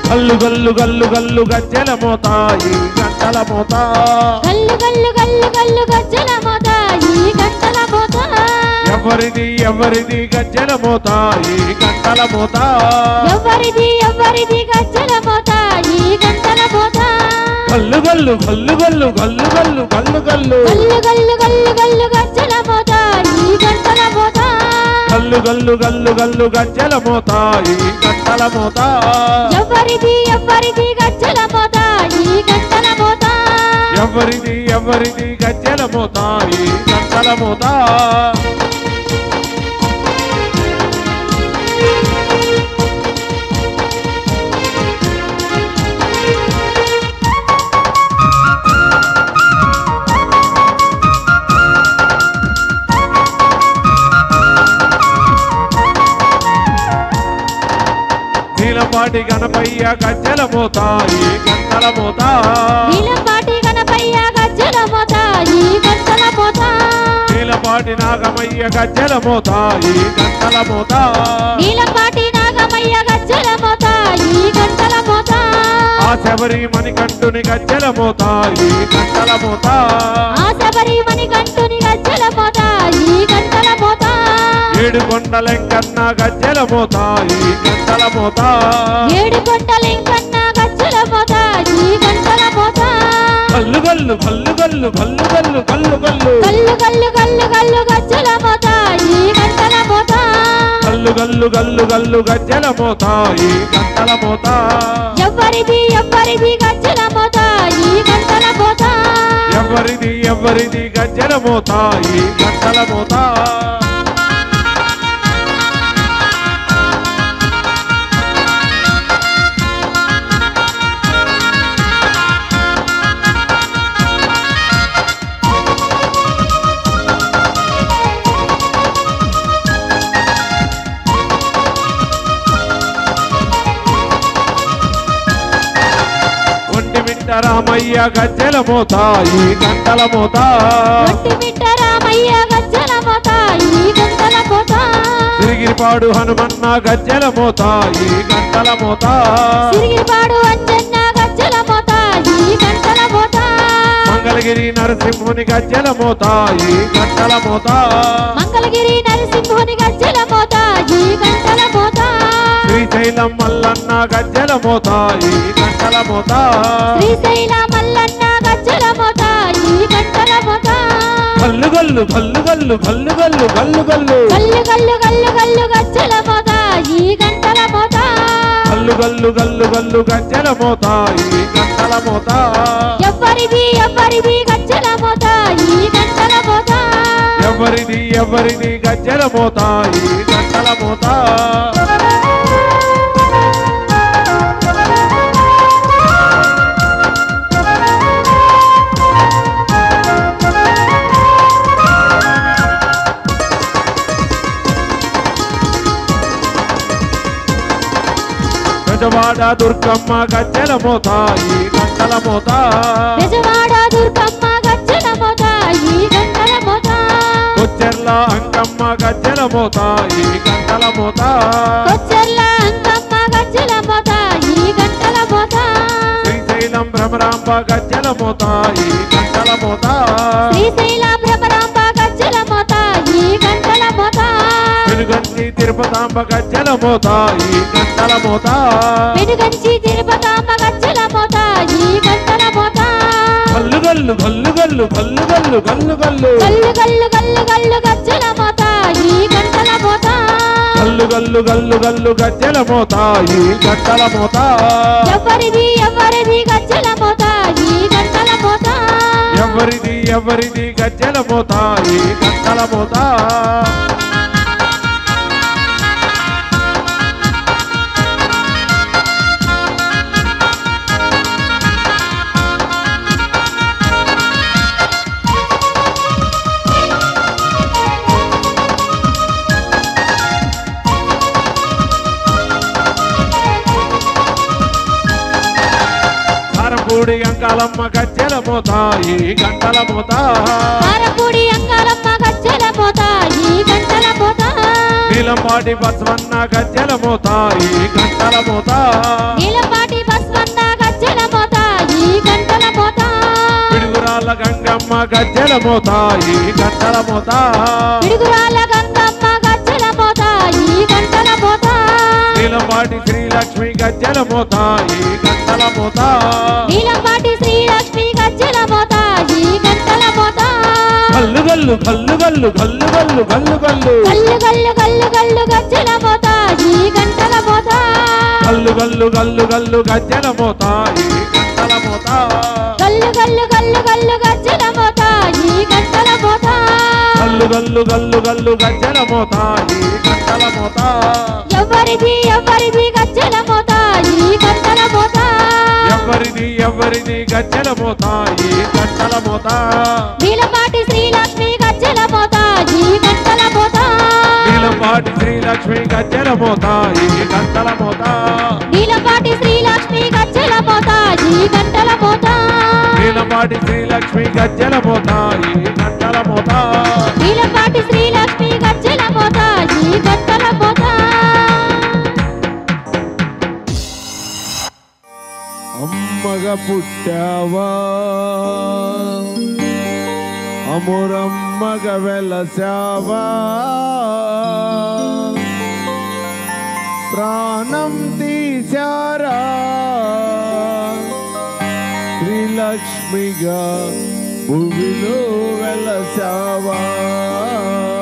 గల్లు గల్లు గల్లు గల్లు గజ్జల మోత ఈ గంటల మోత గల్లు గల్లు గల్లు గల్లు గజ్జల మోత ఈ గంటల మోత ఎవరిది ఎవరిది గజ్జల మోత ఈ గంటల మోత ఎవరిది ఎవరిది గజ్జల మోత ఈ గంటల మోత గల్లు గల్లు గల్లు గల్లు గల్లు గల్లు గల్లు గల్లు గల్లు గల్లు గల్లు గల్లు గజ్జల మోత ఈ గంటల మోత గల్లు గల్లు గల్లు గల్లు గజ్జల మోత ఈ గంటల మోత ఎవరిది ఎవరిది గజ్జల మోత ఈ గంటల మోత ఎవరిది ఎవరిది గజ్జల మోత ఈ గంటల మోత నీలపాటి గణపయ్య గజ్జల మోత ఈ గంటల మోత నీలపాటి గణపయ్య గజ్జల మోత ఈ గంటల మోత నీలపాటి నాగమయ్య గజ్జల మోత ఈ గంటల మోత నీలపాటి నాగమయ్య గజ్జల మోత ఈ గంటల మోత ఆ శబరి మణికంఠుని గజ్జల మోత ఈ గంటల మోత ఆ శబరి మణికంఠుని గజ్జల మోత ఈ గంటల మోత ఏడు కొండలెంకన్న గజ్జల మోత ఈ గంటల మోత ఏడు కొండలింకన్న గజ్జల మోత ఈ గంటల మోత కల్లు గల్లు కల్లు గల్లు కల్లు గల్లు కల్లు గల్లు గల్లు గల్లు గల్లు గల్లు గజ్జల మోత ఈ గంటల మోత గల్లు గల్లు గల్లు గల్లు గజ్జల మోత ఈ గంటల మోత ఎవరిది ఎవరిది గజ్జల మోత ఈ గంటల మోత ఎవరిది ఎవరిది గజ్జల మోత ఈ గంటల మోత ఒంటి మిట్ట రామయ్య గజ్జల మోత ఈ గంటల మోత ఒంటి మిట్ట రామయ్య గజ్జల మోత ఈ గంటల మోత తిరిగిరిపాడు హనుమన్న గజ్జల మోత ఈ గంటల మోత సిరిగిరిపాడు అంజన్న గజ్జల మోత ఈ గంటల మోత మంగళగిరి నరసింహుని గజ్జల మోత ఈ గంటల మోత మంగళగిరి నరసింహుని గజ్జల మోత ఈ గంటల మోత శ్రీశైలం మల్లన్న గజ్జల మోత ఈ గంటల మోత శ్రీశైల మల్లన్న గజ్జల మోత ఈ గంటల మోత గల్లు గల్లు గల్లు గల్లు గల్లు గల్లు గల్లు గల్లు గల్లు గల్లు గల్లు గల్లు గజ్జల మోత ఈ గంటల మోత గల్లు గల్లు గల్లు గల్లు గజ్జల మోత ఈ గంటల మోత ఎవరిది ఎవరిది గజ్జల మోత ఈ గంటల మోత ఎవరిది ఎవరిది గజ్జల మోత ఈ గంటల మోత గజవాడ దుర్గమ్మ గజ్జల మోత ఈ గంటల మోత నిజవాడ దుర్గమ్మ గజ్జల మోత ఈ గంటల మోత కొచ్చెర్ల అంకమ్మ గజ్జల మోత ఈ గంటల మోత కొచ్చెర్ల అంకమ్మ గజ్జల మోత ఈ గంటల మోత శ్రీశైలం భ్రమరాంబ గజ్జల మోత ఈ గంటల మోత శ్రీశైల భ్రమరాంబ గజ్జల మోత ఈ గంటల మోత వెనుగంచి తిరుపతాంబ గజ్జల మోత ఈ గంటల మోత వెనుగంచి తిరుపతాంబ గజ్జల మోత ఈ గంటల మోత గల్లు గల్లు గల్లు గల్లు గల్లు గల్లు గల్లు గల్లు గల్లు గల్లు గల్లు గల్లు గజ్జల మోత ఈ గంటల మోత గల్లు గల్లు గల్లు గల్లు గజ్జల మోత ఈ గంటల మోత ఎవరిది ఎవరిది గజ్జల మోత ఈ గంటల మోత ఎవరిది ఎవరిది గజ్జల మోత ఈ గంటల మోత కారంపూడి అంకాలమ్మ గజ్జల మోత ఈ గంటల మోత కారపూడి అంగాలమ్మ గజ్జల మోత ఈ గంటల మోత నీలంపాటి బస్వన్న గజ్జల మోత ఈ గంటల మోత నీలపాటి గజ్జల మోత ఈ గంటల మోత పిడుగురాల గంగమ్మ గజ్జల మోత ఈ గంటల మోత నీలపాటి శ్రీలక్ష్మి గజ్జల మోత ఈ గంటల మోత నీలంపాటి శ్రీలక్ష్మి గజ్జల మోత ఈ గంటల మోత గల్లు గల్లు గల్లు గల్లు గల్లు గల్లు గల్లు గల్లు గల్లు గల్లు గల్లు గల్లు గజ్జల మోత ఈ గంటల మోత గల్లు గల్లు గల్లు గల్లు గజ్జల మోత ఈ గంటల మోత గల్లు గల్లు గల్లు గల్లు గజ్జల మోత ఈ గంటల మోత గల్లు గల్లు గల్లు గల్లు గజ్జల మోత ఈ గంటల మోత ఎవరిది ఎవరిది గజ్జల మోత ఈ గంటల మోత ఎవరిది ఎవరిది గజ్జల మోత ఈ గంటల మోత నీలపాటి శ్రీలక్ష్మి గజ్జల మోత ఈ గంటల మోత నీలపాటి శ్రీలక్ష్మి గజ్జల మోత ఈ గంటల మోత నీలపాటి శ్రీలక్ష్మి గజ్జల మోత ఈ గంటల మోత నీలపాటి శ్రీలక్ష్మి గజ్జల మోత ఈ గంటల మోత నీలపాటి శ్రీలక్ష్మి గజ్జల మోత ఈ గంటల మోత అమ్మగ పుట్టావా అమురమ్మగ వెలసావా ప్రాణం తీశారా శ్రీలక్ష్మిగా భూమిలో వెలసావా